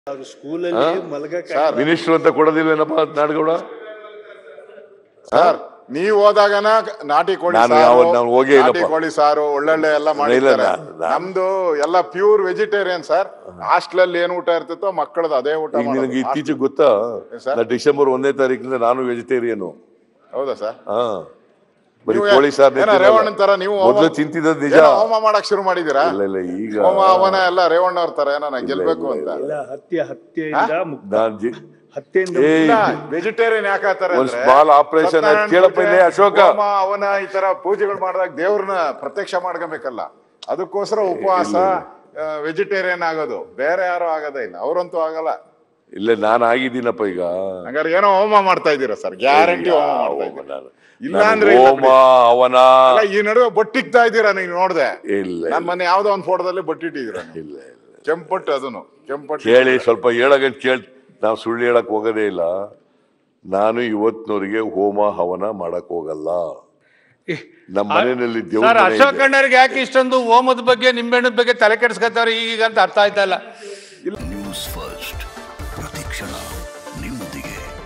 ಅವ್ರು ಸ್ಕೂಲಲ್ಲಿ ಮಲಗಕ್ಕೆ ಮಿನಿಸ್ಟರ್ ಅಂತ ಕೊಡೋದಿಲ್ವೇನಪ್ಪ ನಾಡಗೌಡ ಸರ್ ನೀವ್ ಹೋದಾಗನ ನಾಟಿ ಕೋಳಿ ನಾನು ಸಾರು, ಯಾವತ್ತು ನಾನು ಹೋಗೇ ನಾಟಿ ಇಲ್ಲಪ್ಪ. ಕೋಳಿ ಸಾರು ಒಳ್ಳೊಳ್ಳೆ ಎಲ್ಲ ಮಾಡಿರ್ತಾರೆ ನಾ- ನಾ- ನಮ್ದು ಎಲ್ಲ ಪ್ಯೂರ್ ವೆಜಿಟೇರಿಯನ್ ಸರ್ ಹಾಸ್ಟೆಲ್ ಏನ್ ಊಟ ಇರ್ತಿತ್ತೋ ಮಕ್ಕಳದು ಅದೇ ಊಟ ಈಗ ಮಾಡೋದು. ನಿನಗೆ ಇತ್ತೀಚೆಗೆ ಗೊತ್ತಾ ಸರ್? ನಾ ಡಿಸೆಂಬರ್ ಒಂದನೇ ತಾರೀಕಿಂದ ನಾನು ವೆಜಿಟೇರಿಯನ್ ಹೌದಾ ಸರ್ ಹಾ ಬರೀ ನೀವು ಕೋಳಿ ಸಾರ್ ಏನೋ ರೇವಣ್ಣನ್ ತರ ನೀವು ಹೋಮ- ಮೊದಲು ತಿಂತಿದ್ದ ನಿಜ ಏನೋ ಹೋಮ ಮಾಡಕ್ ಶುರು ಮಾಡಿದೀರಾ ಇಲ್ಲ ಇಲ್ಲ ಈಗ ಹೋಮ ಹವನ ಎಲ್ಲ ರೇವಣ್ಣ ಅವ್ರ ತರ ಏನೋ ನಾ ಗೆಲ್ಬೇಕು ಅಂತ ಎಲ್ಲ ಹತ್ಯೆ ಹತ್ಯೆಯಿಂದ ಮುಕ್ತ ನಾನ್ ಜಿ- ಹತ್ಯೆಯಿಂದ ಏ ಇಲ್ಲ ವೆಜಿಟೇರಿಯನ್ ಯಾಕೆ ಆತಾರೆ ಒಂದ್ small operation ಆಯ್ತು. ಕೇಳಪ್ಪ ಇಲ್ಲಿ ಅಶೋಕ. ಅವನ ಈ ತರ ಪೂಜೆಗಳು ಮಾಡಿದಾಗ ದೇವ್ರನ್ನ ಪ್ರತ್ಯಕ್ಷ ಮಾಡ್ಕೊಬೇಕಲ್ಲ ಅದಕ್ಕೋಸ್ಕರ ಉಪವಾಸ ವೆಜಿಟೇರಿಯನ್ ಆಗೋದು ಬೇರೆ ಯಾರು ಆಗೋದೇ ಇಲ್ಲ ಅವ್ರಂತೂ ಆಗಲ್ಲ ಇಲ್ಲ ನಾನು ಆಗಿದ್ದೀನಪ್ಪ ಈಗ ಹಂಗಾರೆ ಏನೋ ಹೋಮ ಮಾಡ್ತಾ ಇದ್ದೀರಾ ಸರ್ ಗ್ಯಾರಂಟಿ ಹೋಮ ಮಾಡ್ತಾ ಇದ್ದೀರಾ ನಾನು- ಇಲ್ಲ ನಾನು ಅಂದ್ರೆ ಇಲ್ಲ ಹೋಮ ಅವನ ಅಲ್ಲ, ಈ ನಡುವೆ ಬೊಟ್ಟಿಕ್ತಾ ಇದ್ದೀರಾ ನೀವು ನೋಡ್ದೆ ಇಲ್ಲ ನಾನ್ ಮೊನ್ನೆ ಯಾವ್ದೋ ಒಂದ್ ಫೋಟೋದಲ್ಲಿ ಬೊಟ್ಟಿಟ್ಟಿದ್ದೀರಾ ನೀವು. ಇಲ್ಲ ಇಲ್ಲ ಕೆಂಪಟ್ಟು ಅದನ್ನು ಕೆಂಪಟ್ಟು ಕೇಳಿ ಸ್ವಲ್ಪ ಹೇಳಗಂಟ್ ಕೇಳ್ ನಾವು ಸುಳ್ಳು ಹೇಳಕ್ ಹೋಗೋದೇ ಇಲ್ಲ ನಾನು ಇವತ್ತಿನವರಿಗೆ ಹೋಮ ಹವನ ಮಾಡಕ್ ಹೋಗಲ್ಲ ನಮ್ಮ ಮನೆಯಲ್ಲಿ ಸರ್ ದೇವ್ರ ಅಶೋಕ್ ಅಣ್ಣರಿಗೆ ಯಾಕೆ ಇಷ್ಟೊಂದು ಹೋಮದ ಬಗ್ಗೆ ನಿಂಬೆಹಣ್ಣದ ಬಗ್ಗೆ ತಲೆ ಕೆಡಿಸ್ಕೊತಾವ್ರೆ ಈಗ ಅಂತ ಅರ್ಥ ಆಯ್ತಾ ಇಲ್ಲ ನ್ಯೂಸ್ ಫಸ್ಟ್ ಪ್ರತಿಕ್ಷಣ ನಿಮ್ಮೊಂದಿಗೆ